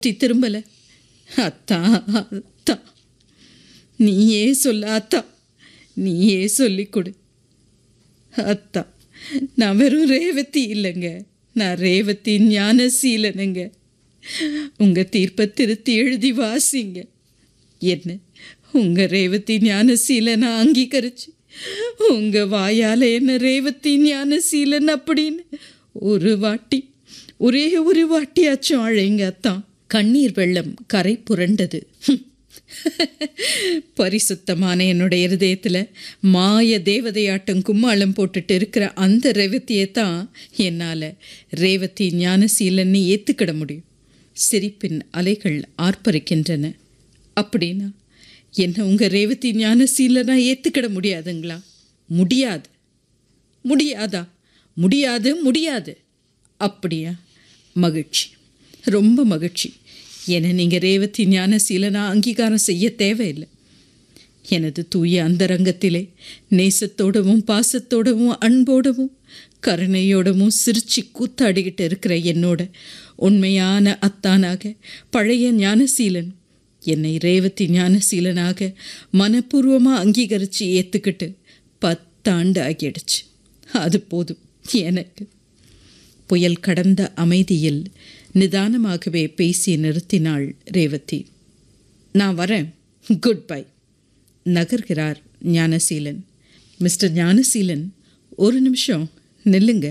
தி திரும்பல அத்தா அத்தா நீயே சொல்ல அத்தா நீயே சொல்லிக் கொடு அத்தா நான் வெறும் ரேவதி இல்லைங்க நான் ரேவதி ஞானசீலனுங்க உங்க தீர்ப்பை திருத்தி எழுதி வாசிங்க என்ன உங்க ரேவதி ஞானசீலனை அங்கீகரிச்சு உங்க வாயால என்ன ரேவதி ஞானசீலன் அப்படின்னு ஒரு வாட்டி ஒரே ஒரு வாட்டியாச்சும் அழைங்க அத்தான் கண்ணீர் வெள்ளம் கரை புரண்டது ஹம். பரிசுத்தமான என்னுடைய இருதயத்தில் மாய தேவதையாட்டம் கும்மாளம் போட்டுட்டு இருக்கிற அந்த ரேவதியை தான் என்னால் ரேவதி ஞானசீலன்னு ஏற்றுக்கிட முடியும் சிரிப்பின் அலைகள் ஆர்ப்பரிக்கின்றன அப்படின்னா என்ன உங்கள் ரேவதி ஞானசீலனா ஏற்றுக்கிட முடியாதுங்களா முடியாது முடியாதா முடியாது முடியாது அப்படியா மகிழ்ச்சி ரொம்ப மகிழ்ச்சி என நீங்கள் ரேவதி ஞானசீலனா அங்கீகாரம் செய்ய தேவையில்லை எனது தூய அந்தரங்கத்திலே நேசத்தோடவும் பாசத்தோடவும் அன்போடவும் கருணையோடவும் சிரிச்சு கூத்தாடிக்கிட்டு இருக்கிற என்னோட உண்மையான அத்தானாக பழைய ஞானசீலன் என்னை ரேவதி ஞானசீலனாக மனப்பூர்வமாக அங்கீகரித்து ஏற்றுக்கிட்டு பத்தாண்டு ஆகிடுச்சு அது போதும் எனக்கு புயல் கடந்த அமைதியில் நிதானமாகவே பேசி நிறுத்தினாள் ரேவதி நான் வரேன் குட் பை நகர்கிறார் ஞானசீலன் மிஸ்டர் ஞானசீலன் ஒரு நிமிஷம் நில்லுங்க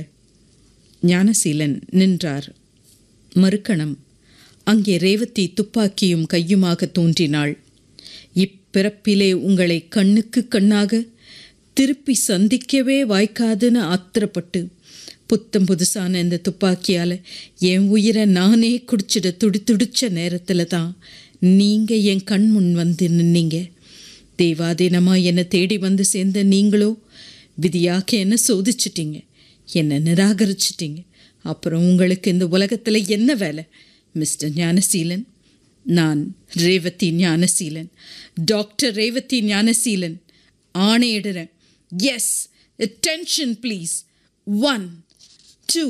ஞானசீலன் நின்றார் மறுக்கணம் அங்கே ரேவதி துப்பாக்கியும் கையுமாக தோன்றினாள் இப்பிறப்பிலே உங்களை கண்ணுக்கு கண்ணாக திருப்பி சந்திக்கவே வாய்க்காதுன்னு ஆத்திரப்பட்டு புத்தம் புதுசான இந்த துப்பாக்கியால் என் உயிரை நானே குடிச்சிட துடி துடிச்ச நேரத்தில் தான் நீங்கள் என் கண் முன் வந்து நின்னீங்க தெய்வாதீனமாக என்னை தேடி வந்து சேர்ந்த நீங்களோ விதியாக்க என்ன சோதிச்சிட்டீங்க என்னை நிராகரிச்சிட்டீங்க அப்புறம் உங்களுக்கு இந்த உலகத்தில் என்ன வேலை மிஸ்டர் ஞானசீலன் நான் ரேவதி ஞானசீலன் டாக்டர் ரேவதி ஞானசீலன் ஆணையிடுறேன் attention please one two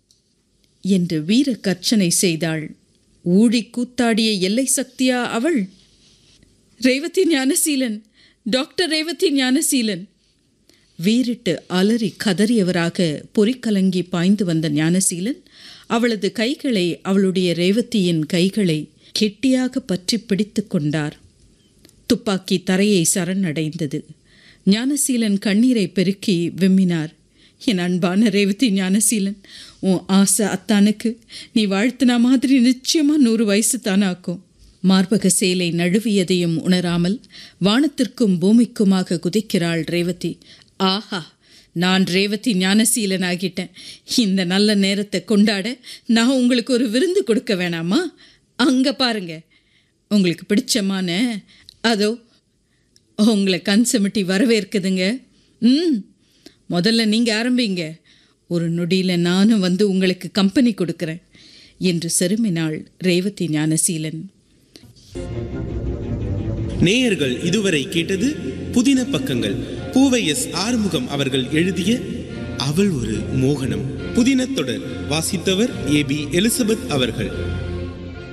என்று வீர கர்ச்சனை செய்தாள் ஊழி கூத்தாடிய எல்லை சக்தியா அவள் ரேவதி ஞானசீலன் டாக்டர் ரேவதி ஞானசீலன் வீறிட்டு அலறி கதறியவராக பொறிக்கலங்கி பாய்ந்து வந்த ஞானசீலன் அவளது கைகளை அவளுடைய ரேவதியின் கைகளை கெட்டியாக பற்றி பிடித்து கொண்டார் துப்பாக்கி தரையை சரணடைந்தது ஞானசீலன் கண்ணீரை பெருக்கி விம்மினார் என் அன்பான ரேவதி ஞானசீலன் உன் ஆசை அத்தானுக்கு நீ வாழ்த்தின மாதிரி நிச்சயமாக நூறு வயசு தானாக்கும் மார்பக சேலை நழுவியதையும் உணராமல் வானத்திற்கும் பூமிக்குமாக குதிக்கிறாள் ரேவதி ஆஹா நான் ரேவதி ஞானசீலன் ஆகிட்டேன் இந்த நல்ல நேரத்தை கொண்டாட நான் உங்களுக்கு ஒரு விருந்து கொடுக்க வேணாமா அங்கே பாருங்க உங்களுக்கு பிடிச்சமான அதோ உங்களை கண் சிமிட்டி வரவேற்குதுங்க ம் முதல்ல நீங்கள் ஆரம்பிங்க ஒரு நொடியில் நானும் வந்து உங்களுக்கு கம்பெனி கொடுக்குறேன் என்று செருமினாள் ரேவதி ஞானசீலன் நேயர்கள் இதுவரை கேட்டது புதின பக்கங்கள் பூவை எஸ் ஆறுமுகம் அவர்கள் எழுதிய அவள் ஒரு மோகனம் புதின தொடர் வாசித்தவர் ஏ பி எலிசபெத் அவர்கள்